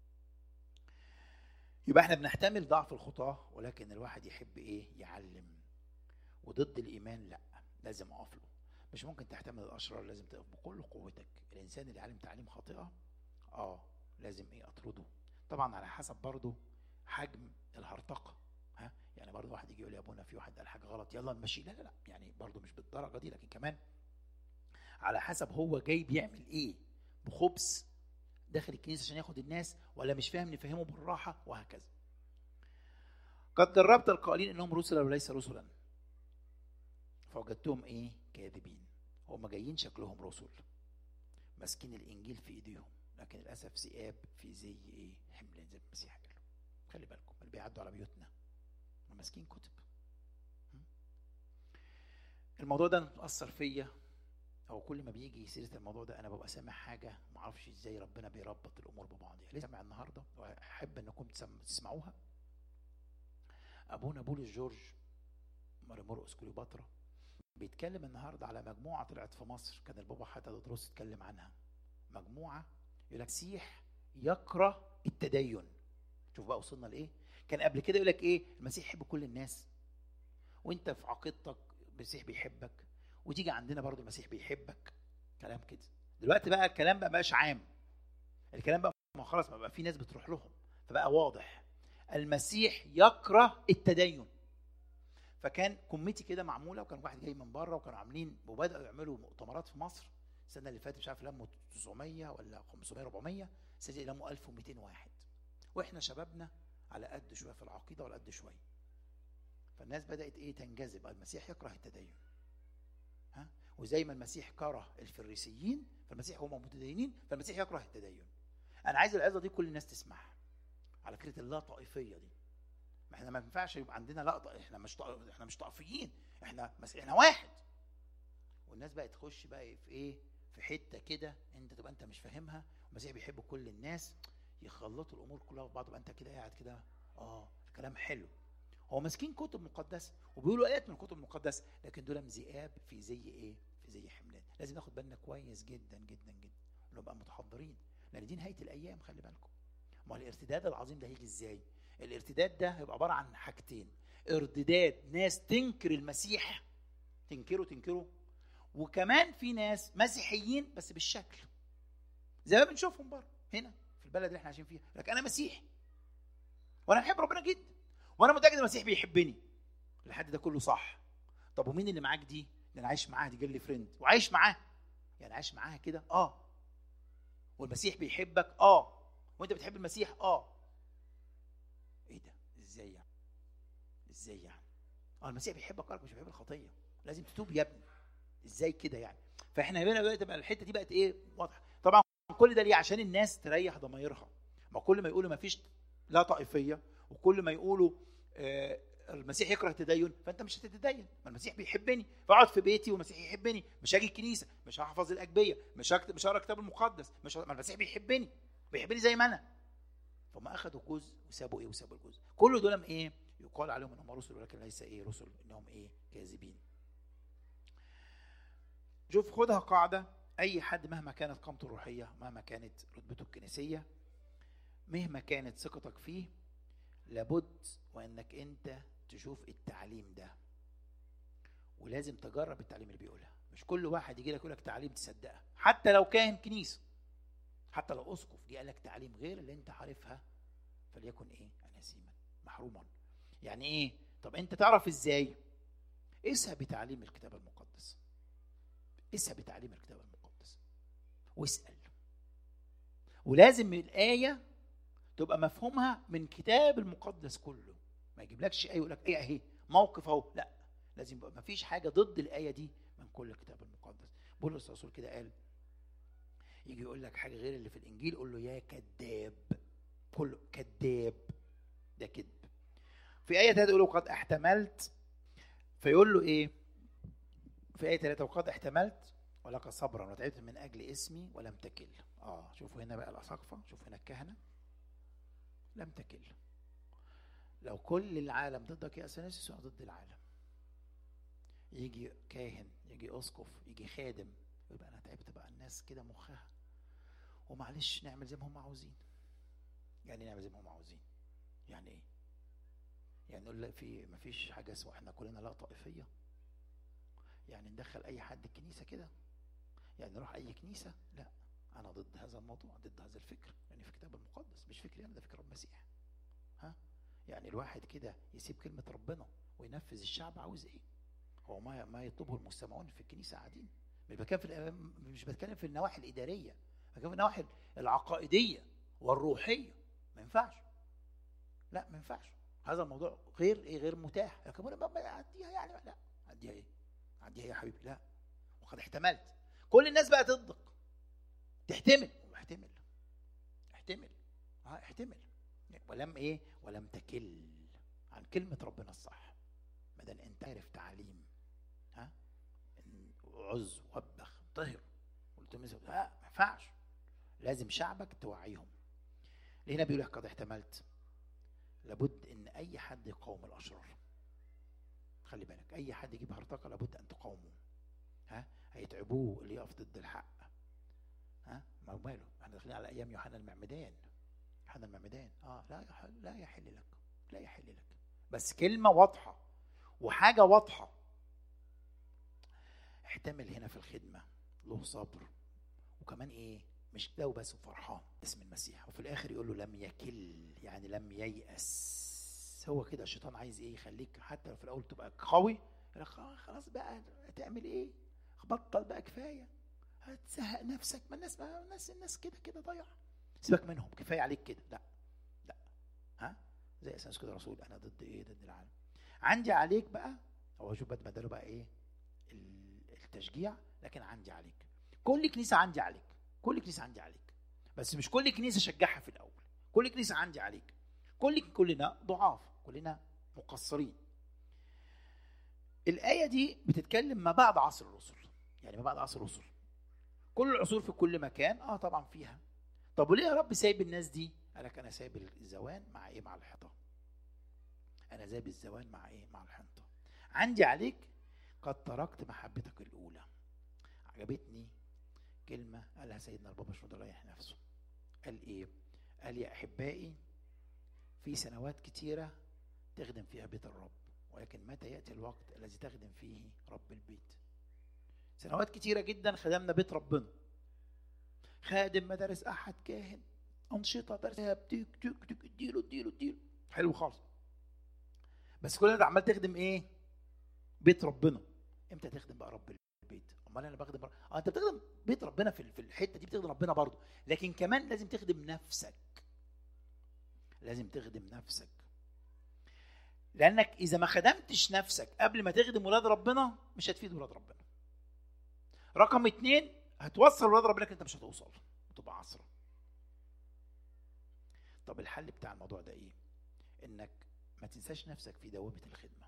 يبقى احنا بنحتمل ضعف الخطاه ولكن الواحد يحب ايه يعلم وضد الايمان لا لازم اقف له مش ممكن تحتمل الاشرار لازم تقف بكل قوتك الانسان اللي علم تعليم خاطئه اه لازم ايه اطرده طبعا على حسب برضه حجم الهرطقه ها يعني برضه واحد يجي يقول يا ابونا في واحد قال حاجه غلط يلا نمشي لا لا لا يعني برضه مش بالدرجه دي لكن كمان على حسب هو جاي بيعمل ايه بخبث داخل الكنيسه عشان ياخد الناس ولا مش فاهم نفهمه بالراحه وهكذا قد جربت القائلين انهم رسلا وليس رسلا فوجدتهم ايه كاذبين هم جايين شكلهم رسل ماسكين الانجيل في ايديهم لكن للاسف ذئاب في زي ايه حملان زي المسيح قال خلي بالكم اللي بيعدوا على بيوتنا ماسكين كتب الموضوع ده مأثر فيا او كل ما بيجي سيره الموضوع ده انا ببقى سامع حاجه ما اعرفش ازاي ربنا بيربط الامور ببعضها ليه سامع النهارده واحب انكم تسمعوها ابونا بولس جورج مرقس كليوباترا بيتكلم النهارده على مجموعه طلعت في مصر كان البابا حتى تدرس اتكلم عنها مجموعه يقول لك سيح يكره التدين شوف بقى وصلنا لايه كان قبل كده يقول لك ايه المسيح يحب كل الناس وانت في عقيدتك المسيح بيحبك وتيجي عندنا برضو المسيح بيحبك كلام كده دلوقتي بقى الكلام بقى مبقاش عام الكلام بقى ما خلاص ما بقى في ناس بتروح لهم فبقى واضح المسيح يكره التدين فكان كوميتي كده معموله وكان واحد جاي من بره وكانوا عاملين وبداوا يعملوا مؤتمرات في مصر السنه اللي فاتت مش عارف لموا 900 ولا 500 400 السنه دي لموا 1200 واحد واحنا شبابنا على قد شويه في العقيده وعلى قد شويه فالناس بدات ايه تنجذب المسيح يكره التدين ها وزي ما المسيح كره الفريسيين فالمسيح هم متدينين فالمسيح يكره التدين انا عايز العظه دي كل الناس تسمعها على فكره اللا طائفيه دي ما احنا ما ينفعش يبقى عندنا لا احنا مش طائف احنا مش طائفيين احنا مس... احنا واحد والناس بقت تخش بقى في ايه في حته كده انت تبقى انت مش فاهمها المسيح بيحب كل الناس يخلطوا الامور كلها في بعض يبقى انت كده قاعد كده اه الكلام حلو هو ماسكين كتب مقدسه وبيقولوا ايات من الكتب المقدسه لكن دول ذئاب في زي ايه في زي حملان لازم ناخد بالنا كويس جدا جدا جدا ونبقى متحضرين لان دي نهايه الايام خلي بالكم ما الارتداد العظيم ده هيجي ازاي الارتداد ده هيبقى عباره عن حاجتين ارتداد ناس تنكر المسيح تنكره تنكره وكمان في ناس مسيحيين بس بالشكل زي ما بنشوفهم بره هنا في البلد اللي احنا عايشين فيها لكن انا مسيحي وانا بحب ربنا جدا وانا متاكد المسيح بيحبني الحد ده كله صح طب ومين اللي معاك دي ده انا عايش معاها دي جيرلي فريند وعايش معاها يعني عايش معاها كده اه والمسيح بيحبك اه وانت بتحب المسيح اه ايه ده ازاي يعني ازاي يعني اه المسيح بيحبك اه مش بيحب الخطيه لازم تتوب يا ابني ازاي كده يعني فاحنا هنا بقى تبقى الحته دي بقت ايه واضحه طبعا كل ده ليه عشان الناس تريح ضمايرها ما كل ما يقولوا ما فيش لا طائفيه وكل ما يقولوا آه المسيح يكره التدين فانت مش هتتدين ما المسيح بيحبني فاقعد في بيتي والمسيح يحبني مش هاجي الكنيسه مش هحفظ الاجبيه مش هكتب مش هقرا الكتاب المقدس مش ما المسيح بيحبني بيحبني زي ما انا فهم اخذوا جزء وسابوا ايه وسابوا الجزء كل دول ايه يقال عليهم انهم رسل ولكن ليس ايه رسل انهم ايه كاذبين شوف خدها قاعده اي حد مهما كانت قامته الروحيه مهما كانت رتبته الكنسيه مهما كانت ثقتك فيه لابد وانك انت تشوف التعليم ده ولازم تجرب التعليم اللي بيقولها مش كل واحد يجي لك يقول لك تعليم تصدقها حتى لو كاهن كنيسه حتى لو اسقف جه قال لك تعليم غير اللي انت عارفها فليكن ايه اناسيما محروما يعني ايه طب انت تعرف ازاي اسهى بتعليم الكتاب المقدس اسهى بتعليم الكتاب المقدس واسال ولازم الايه تبقى مفهومها من كتاب المقدس كله ما يجيبلكش ايه يقول لك ايه اهي موقف اهو لا لازم يبقى ما فيش حاجه ضد الايه دي من كل الكتاب المقدس بولس الرسول كده قال يجي يقول لك حاجه غير اللي في الانجيل قول له يا كذاب كله كذاب ده كذب في ايه 3 يقول له قد احتملت فيقول له ايه في ايه 3 وقد احتملت ولك صبرا وتعبت من اجل اسمي ولم تكل اه شوفوا هنا بقى الاساقفه شوفوا هنا الكهنه لم تكل لو كل العالم ضدك يا اثناسيوس انا ضد العالم يجي كاهن يجي اسقف يجي خادم يبقى انا تعبت بقى الناس كده مخها ومعلش نعمل زي ما هم عاوزين يعني نعمل زي ما هم عاوزين يعني ايه يعني نقول لا في ما فيش حاجه اسمها احنا كلنا لا طائفيه يعني ندخل اي حد الكنيسه كده يعني نروح اي كنيسه لا انا ضد هذا الموضوع ضد هذا الفكر يعني في الكتاب المقدس مش فكري انا ده فكر المسيح ها يعني الواحد كده يسيب كلمه ربنا وينفذ الشعب عاوز ايه هو ما ما يطلبه المستمعون في الكنيسه قاعدين مش بتكلم في مش بتكلم في النواحي الاداريه بتكلم في النواحي العقائديه والروحيه ما ينفعش لا ما ينفعش هذا الموضوع غير ايه غير متاح لكن انا اعديها يعني لا اعديها ايه اعديها يا حبيبي لا وقد احتملت كل الناس بقى تصدق تحتمل احتمل احتمل اه احتمل ولم ايه ولم تكل عن كلمه ربنا الصح ما دام انت عارف تعليم ها عز وبخ طهر قلت لا ما ينفعش لازم شعبك توعيهم هنا بيقول لك قد احتملت لابد ان اي حد يقاوم الاشرار خلي بالك اي حد يجيب هرطقه لابد ان تقاومه ها هيتعبوه اللي يقف ضد الحق ها ما ماله احنا داخلين على ايام يوحنا المعمدان يوحنا المعمدان اه لا يحل لا يحل لك لا يحل لك بس كلمه واضحه وحاجه واضحه احتمل هنا في الخدمه له صبر وكمان ايه مش ده وبس وفرحان اسم المسيح وفي الاخر يقول له لم يكل يعني لم ييأس هو كده الشيطان عايز ايه يخليك حتى لو في الاول تبقى قوي يقول خلاص بقى هتعمل ايه بطل بقى كفايه هتزهق نفسك ما الناس ما الناس الناس كده كده ضايعه سيبك منهم كفايه عليك كده لا لا ها زي اساس كده رسول انا ضد ايه ضد العالم عندي عليك بقى هو شوف بدله بقى ايه التشجيع لكن عندي عليك كل كنيسه عندي عليك كل كنيسه عندي عليك بس مش كل كنيسه شجعها في الاول كل كنيسه عندي عليك كل كلنا ضعاف كلنا مقصرين الآية دي بتتكلم ما بعد عصر الرسل يعني ما بعد عصر الرسل كل العصور في كل مكان اه طبعا فيها طب وليه يا رب سايب الناس دي قال لك انا سايب الزوان مع ايه مع الحيطه انا سايب الزوان مع ايه مع الحنطه عندي عليك قد تركت محبتك الاولى عجبتني كلمه قالها سيدنا البابا شنودة رايح نفسه قال ايه قال يا احبائي في سنوات كتيره تخدم فيها بيت الرب ولكن متى ياتي الوقت الذي تخدم فيه رب البيت سنوات كتيرة جدا خدمنا بيت ربنا خادم مدارس أحد كاهن أنشطة درس تيك تيك تيك اديله اديله اديله حلو خالص بس كل ده عمال تخدم ايه؟ بيت ربنا امتى تخدم بقى رب البيت؟ امال انا بخدم رب... اه انت بتخدم بيت ربنا في في الحته دي بتخدم ربنا برضه لكن كمان لازم تخدم نفسك لازم تخدم نفسك لانك اذا ما خدمتش نفسك قبل ما تخدم ولاد ربنا مش هتفيد ولاد ربنا رقم اتنين هتوصل ولاد ربنا انت مش هتوصل وتبقى عصره طب الحل بتاع الموضوع ده ايه انك ما تنساش نفسك في دوامه الخدمه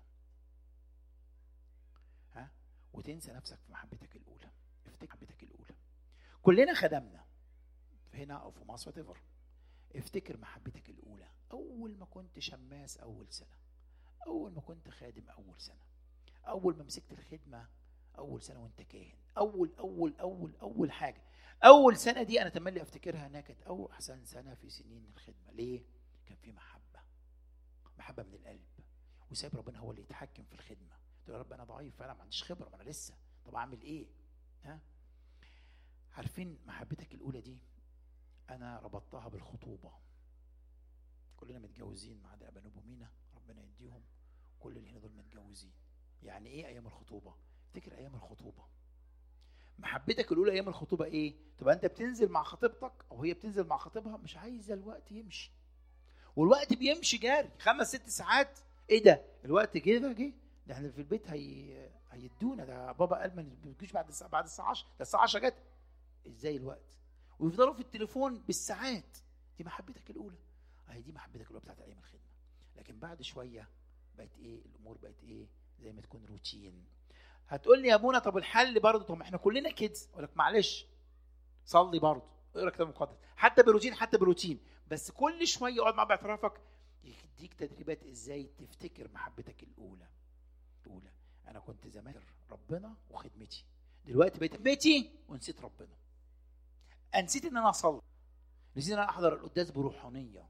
ها وتنسى نفسك في محبتك الاولى افتكر محبتك الاولى كلنا خدمنا هنا او في مصر تفر افتكر محبتك الاولى اول ما كنت شماس اول سنه اول ما كنت خادم اول سنه اول ما مسكت الخدمه اول سنه وانت كاهن اول اول اول اول حاجه اول سنه دي انا تملي افتكرها انها كانت او احسن سنه في سنين الخدمه ليه كان في محبه محبه من القلب وسايب ربنا هو اللي يتحكم في الخدمه تقول يا رب انا ضعيف فانا ما عنديش خبره ما انا لسه طب اعمل ايه ها عارفين محبتك الاولى دي انا ربطتها بالخطوبه كلنا متجوزين ما عدا ابا ومينا ربنا يديهم كل اللي هنا دول متجوزين يعني ايه ايام الخطوبه افتكر ايام الخطوبه محبتك الاولى ايام الخطوبه ايه تبقى انت بتنزل مع خطيبتك او هي بتنزل مع خطيبها مش عايزه الوقت يمشي والوقت بيمشي جاري خمس ست ساعات ايه ده الوقت كده جه ده احنا في البيت هي هيدونا ده بابا قال ما بتجيش بعد الساعه بعد الساعه 10 ده الساعه 10 جت ازاي الوقت ويفضلوا في التليفون بالساعات دي محبتك الاولى اهي دي محبتك الاولى بتاعت ايام الخدمه لكن بعد شويه بقت ايه الامور بقت ايه زي ما تكون روتين هتقول لي يا ابونا طب الحل برضه طب ما احنا كلنا كده اقول لك معلش صلي برضه اقرا كتاب مقدس حتى بروتين حتى بروتين بس كل شويه اقعد معاه باعترافك يديك تدريبات ازاي تفتكر محبتك الاولى الاولى انا كنت زمان ربنا وخدمتي دلوقتي بقيت خدمتي ونسيت ربنا نسيت ان انا اصلي نسيت ان انا احضر القداس بروحانيه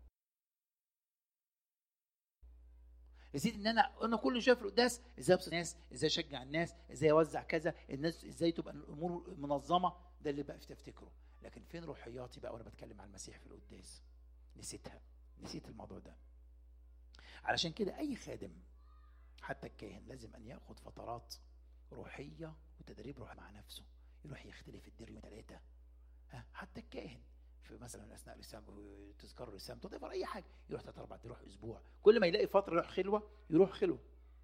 نسيت ان انا انا كل شويه في القداس ازاي ابسط الناس ازاي اشجع الناس ازاي اوزع كذا الناس ازاي تبقى الامور منظمه ده اللي بقى تفتكره لكن فين روحياتي بقى وانا بتكلم عن المسيح في القداس نسيتها نسيت الموضوع ده علشان كده اي خادم حتى الكاهن لازم ان ياخد فترات روحيه وتدريب روح مع نفسه يروح يختلف الدير يوم ثلاثه ها حتى الكاهن في مثلا اثناء الاسلام تذكار الاسلام تضيف اي حاجه يروح ثلاث اربع يروح اسبوع كل ما يلاقي فتره يروح خلوه يروح خلوه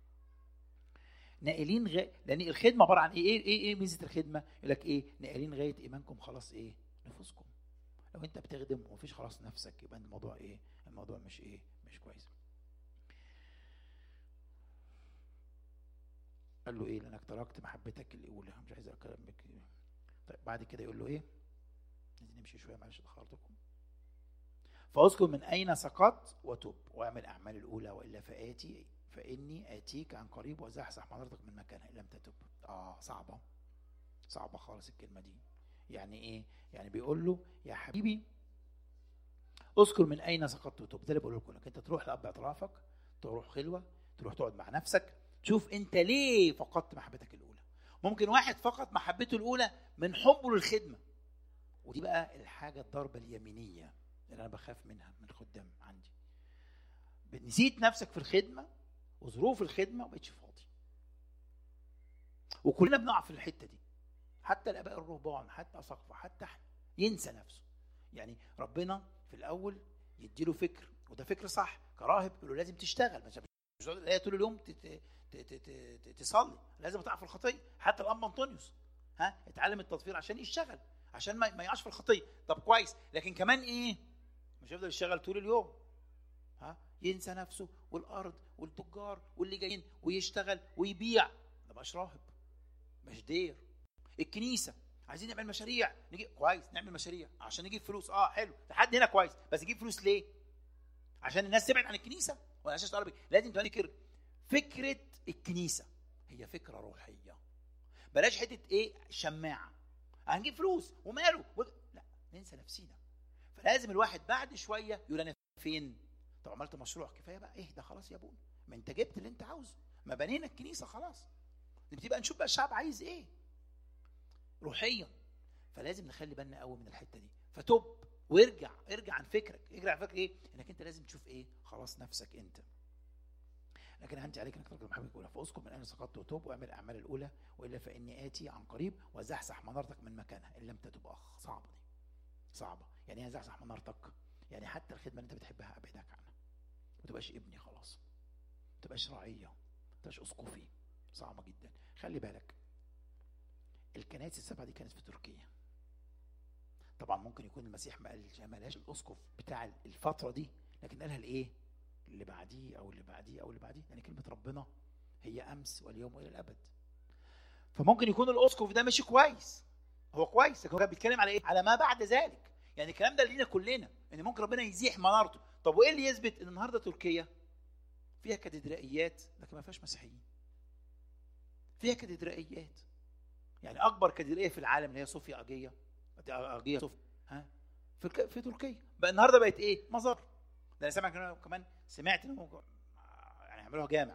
نائلين غ... لان الخدمه عباره عن ايه ايه ايه, إيه ميزه الخدمه يقول لك ايه نائلين غايه ايمانكم خلاص ايه نفوسكم لو انت بتخدم ومفيش خلاص نفسك يبقى الموضوع ايه الموضوع مش ايه مش كويس قال له ايه لانك تركت محبتك الاولى مش عايز اتكلم بك طيب بعد كده يقول له ايه عايزين نمشي شويه معلش اتاخرتكم فاذكر من اين سقطت وتب واعمل الاعمال الاولى والا فاتي فاني اتيك عن قريب وازحزح منارتك من مكانها ان لم تتب اه صعبه صعبه خالص الكلمه دي يعني ايه يعني بيقول له يا حبيبي اذكر من اين سقطت وتب ده اللي بقول لكم انت تروح لاب اعترافك تروح خلوه تروح تقعد مع نفسك تشوف انت ليه فقدت محبتك الاولى ممكن واحد فقد محبته الاولى من حبه للخدمه ودي بقى الحاجه الضربه اليمينيه اللي انا بخاف منها من الخدام عندي نسيت نفسك في الخدمه وظروف الخدمه وبقتش فاضي وكلنا بنقع في الحته دي حتى الاباء الرهبان حتى اساقفه حتى احنا ينسى نفسه يعني ربنا في الاول يديله فكر وده فكر صح كراهب يقول له لازم تشتغل مش مش طول اليوم تصلي لازم تقع في الخطيه حتى الاب انطونيوس ها اتعلم التطفير عشان يشتغل عشان ما ما يقعش في الخطيه طب كويس لكن كمان ايه مش هيفضل يشتغل طول اليوم ها ينسى نفسه والارض والتجار واللي جايين ويشتغل ويبيع ده مش راهب مش دير الكنيسه عايزين نعمل مشاريع نجيب كويس نعمل مشاريع عشان نجيب فلوس اه حلو لحد هنا كويس بس نجيب فلوس ليه عشان الناس تبعد عن الكنيسه ولا عشان تقرب لازم تفكر فكره الكنيسه هي فكره روحيه بلاش حته ايه شماعه هنجيب فلوس وماله لا ننسى نفسينا فلازم الواحد بعد شويه يقول انا فين طب عملت مشروع كفايه بقى ايه ده خلاص يا ابونا ما انت جبت اللي انت عاوزه ما بنينا الكنيسه خلاص بتبقى نشوف بقى الشعب عايز ايه روحيا فلازم نخلي بالنا قوي من الحته دي فتوب وارجع ارجع عن فكرك ارجع عن فكرك ايه انك انت لازم تشوف ايه خلاص نفسك انت لكن انت عليك انك ترجع محبك الاولى فاذكر من اين سقطت وتوب واعمل الاعمال الاولى والا فاني اتي عن قريب وزحزح منارتك من مكانها ان لم تتب اخ صعبه دي صعبه يعني ايه زحزح منارتك يعني حتى الخدمه اللي انت بتحبها ابعدك عنها ما تبقاش ابني خلاص ما تبقاش رعيه ما تبقاش اسقفي صعبه جدا خلي بالك الكنائس السبعه دي كانت في تركيا طبعا ممكن يكون المسيح ما قالش ما قالهاش الاسقف بتاع الفتره دي لكن قالها لايه اللي بعديه او اللي بعديه او اللي بعديه يعني كلمه ربنا هي امس واليوم والى الابد فممكن يكون الاسقف ده ماشي كويس هو كويس لكن هو بيتكلم على ايه على ما بعد ذلك يعني الكلام ده لينا كلنا ان ممكن ربنا يزيح منارته طب وايه اللي يثبت ان النهارده تركيا فيها كاتدرائيات لكن ما فيهاش مسيحيين فيها كاتدرائيات يعني اكبر كاتدرائيه في العالم اللي هي صوفيا اجيه اجيه صوفيا ها في في تركيا بقى النهارده بقت ايه مزار ده انا سامع كمان سمعت ان يعني عملوها جامع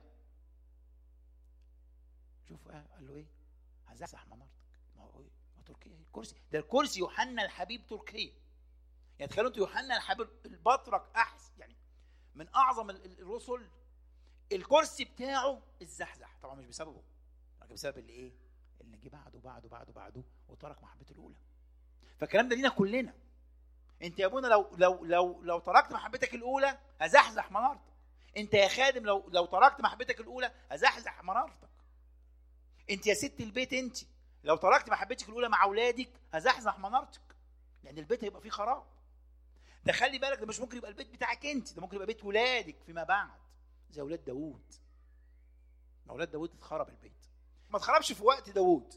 شوف قال له ايه هزحزح منارتك ما هو ايه ما تركيا ايه الكرسي ده الكرسي يوحنا الحبيب تركيا يعني تخيلوا انتوا يوحنا الحبيب البطرك احس يعني من اعظم الرسل الكرسي بتاعه الزحزح طبعا مش بسببه لكن بسبب اللي ايه اللي جه بعده بعده بعده بعده وترك محبته الاولى فالكلام ده لينا كلنا انت يا ابونا لو لو لو لو تركت محبتك الاولى هزحزح منارتك انت يا خادم لو لو تركت محبتك الاولى هزحزح منارتك انت يا ست البيت انت لو تركت محبتك الاولى مع اولادك هزحزح منارتك لان البيت هيبقى فيه خراب ده خلي بالك ده مش ممكن يبقى البيت بتاعك انت ده ممكن يبقى بيت ولادك فيما بعد زي اولاد داوود اولاد داوود اتخرب البيت ما اتخربش في وقت داوود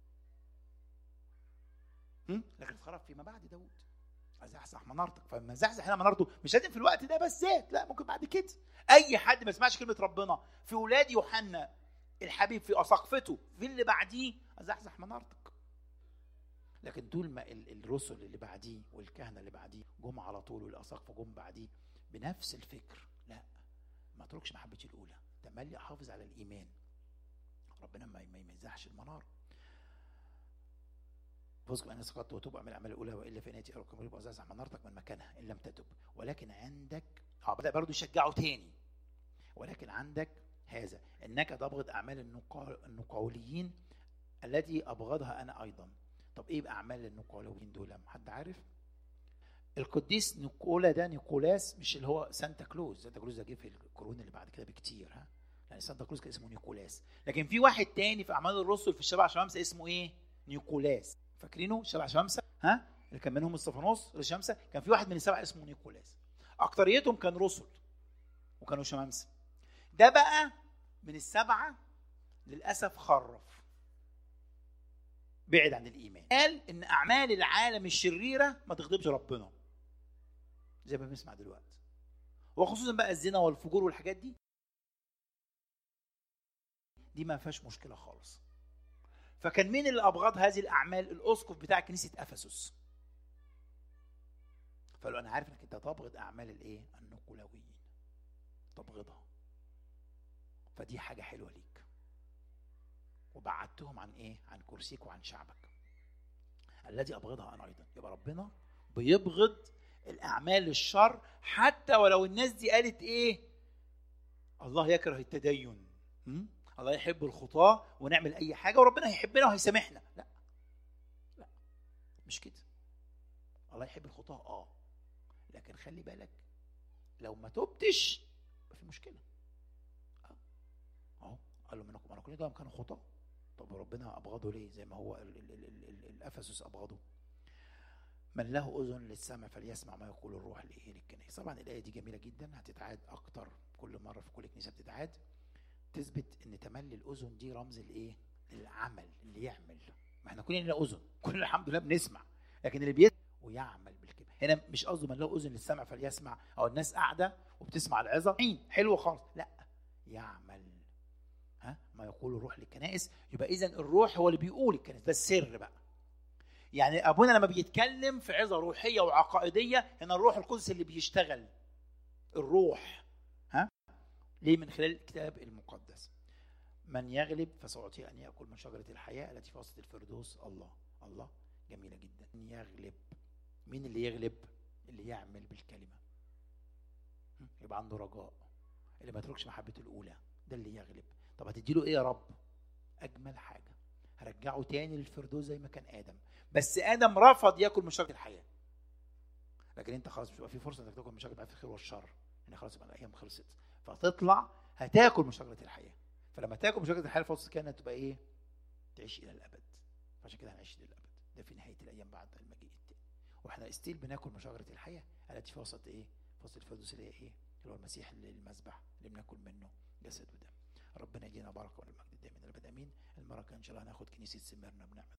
هم؟ لكن اتخرب فيما بعد داوود ازحزح منارتك فلما زحزح هنا منارته مش لازم في الوقت ده بس ذات لا ممكن بعد كده اي حد ما يسمعش كلمه ربنا في ولاد يوحنا الحبيب في اساقفته في اللي بعديه ازحزح منارتك لكن طول ما ال- الرسل اللي بعديه والكهنه اللي بعديه جم على طول والاساقفه جم بعديه بنفس الفكر لا ما اتركش محبتي الاولى تملي احافظ على الايمان ربنا ما ما يمزحش المنار فاذكر ان سقطت وتوب اعمل الاعمال الاولى والا فان ياتي اراكم يبقى زعزع منارتك من مكانها ان لم تتب ولكن عندك اه بدا برضه يشجعه تاني ولكن عندك هذا انك تبغض اعمال النقا- النقاوليين التي ابغضها انا ايضا طب ايه اعمال النقاوليين دول حد عارف القديس نيكولا ده نيكولاس مش اللي هو سانتا كلوز سانتا كلوز ده جه في القرون اللي بعد كده بكتير ها يعني سانتا كلوز كان اسمه نيكولاس لكن في واحد تاني في اعمال الرسل في الشبع شمامسه اسمه ايه نيكولاس فاكرينه شبع شمامسه ها اللي كان منهم استفانوس الشمسه كان في واحد من السبعه اسمه نيكولاس اكتريتهم كان رسل وكانوا شمامسه ده بقى من السبعه للاسف خرف بعد عن الايمان قال ان اعمال العالم الشريره ما تغضبش ربنا زي ما بنسمع دلوقتي وخصوصا بقى الزنا والفجور والحاجات دي دي ما فيهاش مشكله خالص فكان مين اللي ابغض هذه الاعمال الاسقف بتاع كنيسه افسس فقال له انا عارف انك انت تبغض اعمال الايه النقلاويين تبغضها فدي حاجه حلوه ليك وبعدتهم عن ايه عن كرسيك وعن شعبك الذي ابغضها انا ايضا يبقى ربنا بيبغض الاعمال الشر حتى ولو الناس دي قالت ايه الله يكره التدين م? الله يحب الخطاة ونعمل اي حاجه وربنا هيحبنا وهيسامحنا لا لا مش كده الله يحب الخطاة اه لكن خلي بالك لو ما تبتش يبقى في مشكله اه اهو قال له منكم انا كل ده كانوا خطاة طب ربنا ابغضه ليه زي ما هو ال- ال- ال- ال- ال- الافسس ابغضه من له اذن للسمع فليسمع ما يقول الروح لايه للكنائس طبعا الايه دي جميله جدا هتتعاد اكتر كل مره في كل كنيسه بتتعاد تثبت ان تملي الاذن دي رمز الايه للعمل اللي يعمل ما احنا كلنا لنا اذن كلنا الحمد لله بنسمع لكن اللي بيسمع ويعمل بالكلمه هنا مش قصده من له اذن للسمع فليسمع او الناس قاعده وبتسمع العظه عين حلوه خالص لا يعمل ها ما يقول الروح للكنائس يبقى اذا الروح هو اللي بيقول الكنائس ده السر بقى يعني ابونا لما بيتكلم في عظه روحيه وعقائديه هنا الروح القدس اللي بيشتغل الروح ها ليه من خلال الكتاب المقدس من يغلب فسأعطيه أن يأكل من شجرة الحياة التي في وسط الفردوس الله الله جميلة جدا من يغلب مين اللي يغلب اللي يعمل بالكلمة هم؟ يبقى عنده رجاء اللي ما يتركش محبته الأولى ده اللي يغلب طب هتديله إيه يا رب أجمل حاجة هرجعه تاني للفردوس زي ما كان آدم بس آدم رفض يأكل من شجرة الحياة لكن انت خلاص مش هيبقى في فرصه انك تاكل من شجره الخير والشر ان خلاص يبقى الايام خلصت فتطلع هتاكل من شجره الحياه فلما تاكل من شجره الحياه الفرصه كانت تبقى ايه؟ تعيش الى الابد فعشان كده هنعيش الى الابد ده في نهايه الايام بعد المجيء التاني واحنا ستيل بناكل من شجره الحياه التي في وسط ايه؟ في وسط الفردوس اللي هي ايه؟ اللي هو المسيح اللي المذبح اللي بناكل منه جسد ودم ربنا يدينا بركه والمجد دائما الابد امين المره الجايه ان شاء الله هناخد كنيسه سميرنا بنعمه